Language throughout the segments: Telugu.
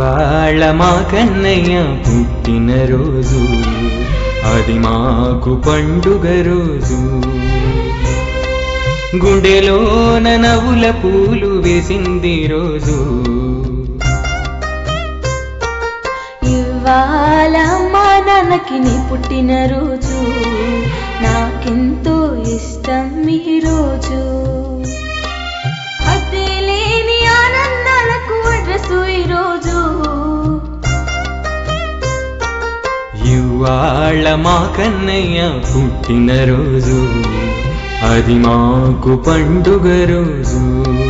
ఇవాళ మా కన్నయ్య పుట్టినరోజు అది మాకు పండుగ రోజు గుండెలోన నవ్వుల పూలు వేసింది రోజు ఇవాళ మా నాన్నకి నీ పుట్టినరోజు నాకెంతో ఇష్టం ఈ రోజు హద్దే లేని ఆనందాలకు అడ్రసు ఈ రోజు ఇవాళ మా కన్నయ్య పుట్టినరోజు అది మాకు పండుగ రోజు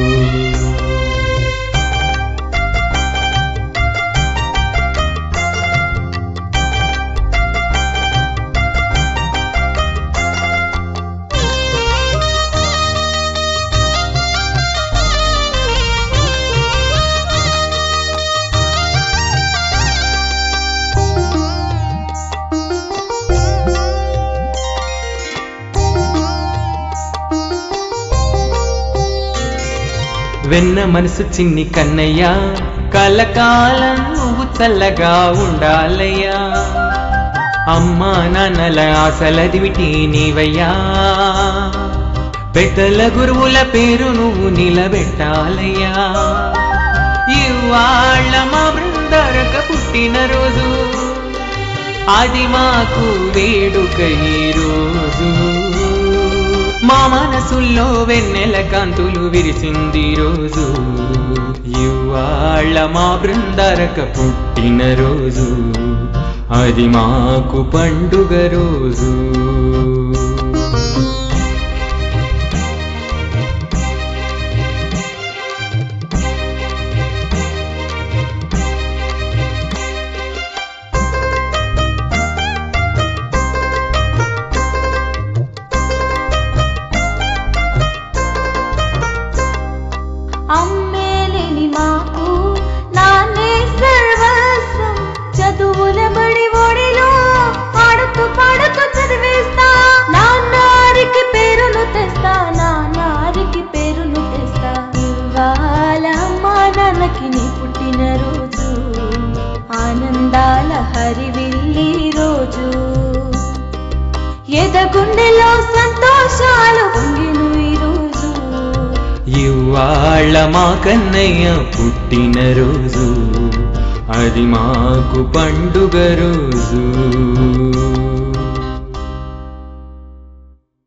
వెన్న మనసు చిన్ని కన్నయ్య కలకాలం నువ్వు చల్లగా ఉండాలయ్యా అమ్మా నాన్నల ఆశలదివిటి నీవయ్యా పెద్దల గురువుల పేరు నువ్వు నిలబెట్టాలయ్యా ఇవాళ్ళ మా బృందరక పుట్టినరోజు అది మాకు వేడుక ఈ రోజు మా మనసుల్లో వెన్నెల కాంతులు విరిసింది రోజు ఇవాళ్ళ మా బృందరక పుట్టినరోజు అది మాకు పండుగ రోజు అమ్మే లేని మాకు నాన్నే సర్వస్వం చదువుల బడి ఒడిలో ఆడుతూ పాడుతూ చదివేస్తా నాన్నారికి పేరును తెస్తా నాన్నారికి పేరును తెస్తా ఇవాళ మా నాన్నకి నీ పుట్టినరోజు ఆనందాల హరివిల్లి రోజు ఎదగుండెలో సంతోషాలు పొంగిను ఈ రోజు ఇవాళ్ళ మా కన్నయ్య పుట్టినరోజు అది మాకు పండుగ రోజు